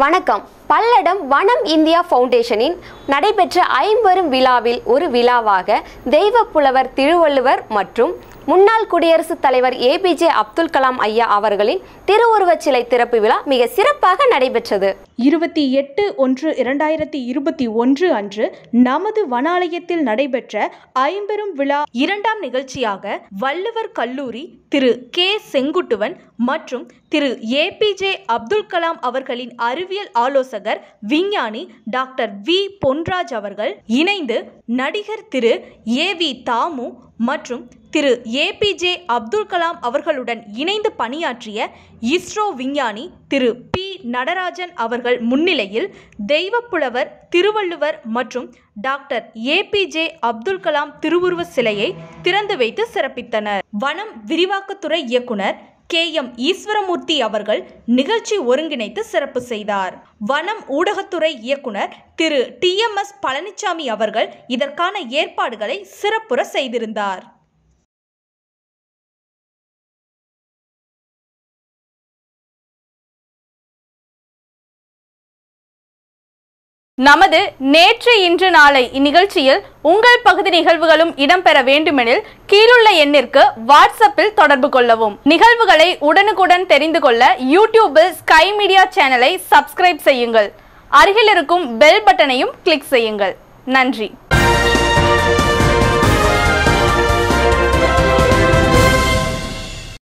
வணக்கம் பல்லடம் வனம் இந்தியா ஃபவுண்டேஷனின் நடைபெற்ற ஐம்பெரும் விழாவில் ஒரு விழாவாக தெய்வ புலவர் திருவள்ளுவர் மற்றும் முன்னாள் குடியரசுத் தலைவர் ஏபிஜே அப்துல் கலாம் ஐயா அவர்களின் திருவுருவச் சிலை திறப்பு விழா மிக சிறப்பாக நடைபெற்றது இருபத்தி எட்டு ஒன்று இரண்டாயிரத்தி இருபத்தி ஒன்று அன்று நமது வனாலயத்தில் நடைபெற்ற ஐம்பெரும் விழா இரண்டாம் நிகழ்ச்சியாக வள்ளுவர் கல்லூரி திரு கே செங்குட்டுவன் மற்றும் திரு ஏபிஜே அப்துல் கலாம் அவர்களின் அறிவியல் ஆலோசகர் விஞ்ஞானி டாக்டர் வி பொன்ராஜ் அவர்கள் இணைந்து நடிகர் திரு ஏ வி தாமு மற்றும் திரு ஏபிஜே அப்துல் கலாம் அவர்களுடன் இணைந்து பணியாற்றிய இஸ்ரோ விஞ்ஞானி திரு பி நடராஜன் அவர்கள் முன்னிலையில் தெய்வப்புலவர் திருவள்ளுவர் மற்றும் டாக்டர் ஏபிஜே அப்துல் கலாம் திருவுருவ சிலையை திறந்து வைத்து சிறப்பித்தனர் வனம் விரிவாக்கத்துறை இயக்குனர் கே எம் ஈஸ்வரமூர்த்தி அவர்கள் நிகழ்ச்சி ஒருங்கிணைத்து சிறப்பு செய்தார் வனம் ஊடகத்துறை இயக்குனர் Thiru T M S Palanisamy அவர்கள் இதற்கான ஏற்பாடுகளை சிறப்புற செய்திருந்தார் நமது நேற்று இன்று நாளை இந்நிகழ்ச்சியில் உங்கள் பகுதி நிகழ்வுகளும் இடம்பெற வேண்டுமெனில் கீழுள்ள எண்ணிற்கு வாட்ஸ்அப்பில் தொடர்பு கொள்ளவும் நிகழ்வுகளை உடனுக்குடன் தெரிந்து கொள்ள யூடியூபில் ஸ்கை மீடியா சேனலை சப்ஸ்கிரைப் செய்யுங்கள் அருகில் இருக்கும் பெல் பட்டனையும் கிளிக் செய்யுங்கள் நன்றி